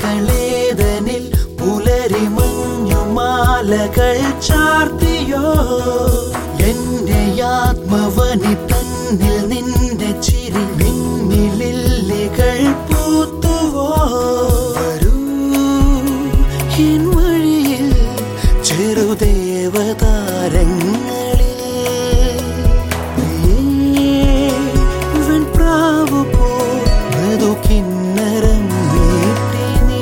വിലകളേതനിൽ പുലരി മഞ്ഞുമാലകൾ ചാർത്തിയോ എന്റെ ആത്മവനി തന്നിൽ നിന്റെ ചിരി മിന്നിലില്ലികൾ പൂത്തുവോ വരൂ എൻ വഴിയിൽ ചെറുദേവതാരങ്ങളിൽ വെൺപ്രാവ് പോ മൃദു കിന്നരം നീട്ടി നീ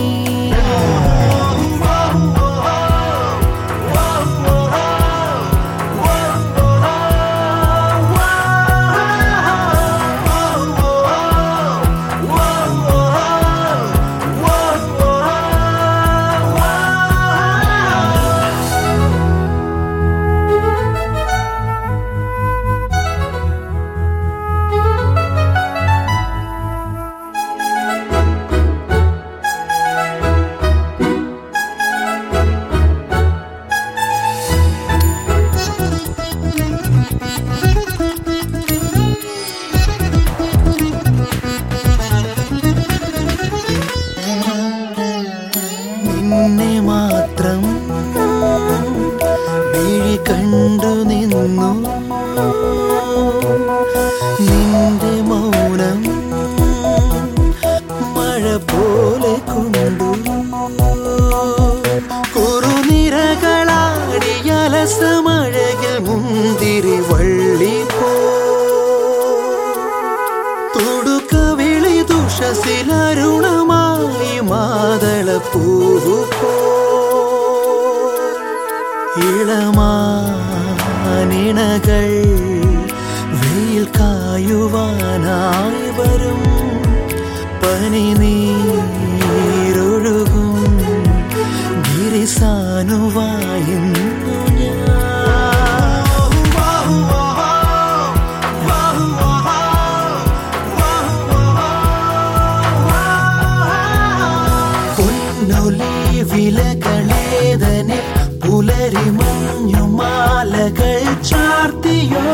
നിന്നെ മാത്രം വിഴി കണ്ടു നിന്നു നിന്റെ മൗനം മഴ പോലെ കൊണ്ടു കുറുനിരകളാടിയലസമഴകിൽ മുന്തിരി വള്ളി പോ തുടുക്കവിളി ദുഷസിലരുണമായി മാതള പൂവു പോ ഇളമാനിണകൾ വെയിൽ കായുവാനായി വരും പനി നീരൊഴുകും ഗിരിസാനുവായുന്നു പൊന്നൊലി വിലകളേതനെ പുലരി മഞ്ഞുമാലകൾ ചാർത്തിയോ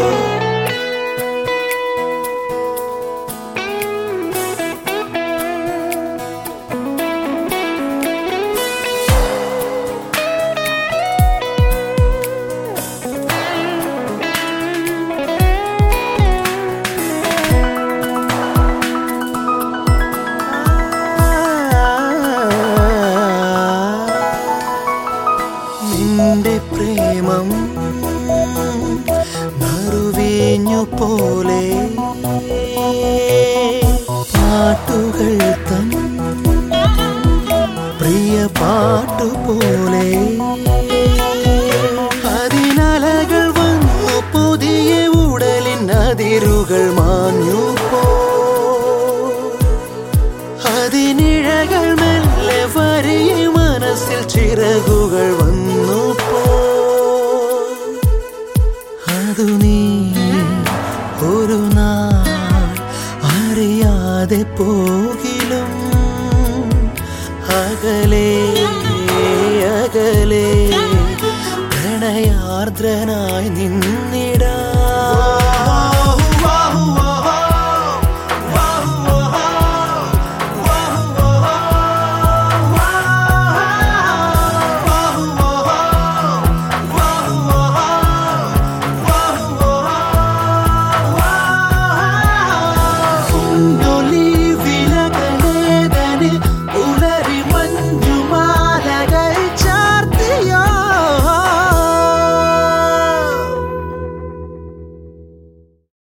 നിന്റെ പ്രേമം നറുവേഞ്ഞു പോലെ പാട്ടുകൾ തൻ പ്രിയ പാട്ടുപോലെ അതിനലകൾ വന്നു പുതിയ ഉടലിൻ അതിരുകൾ മാഞ്ഞു പോ അതിനിഴകൾ മെല്ലെ വരിയ മനസ്സിൽ ചിറകുകൾ വന്നു പോ അതു നീ ഒരു നാൾ അറിയാതെ പോകിലും അകലെ അകലെ പ്രണയാർദ്രനായി നിൻ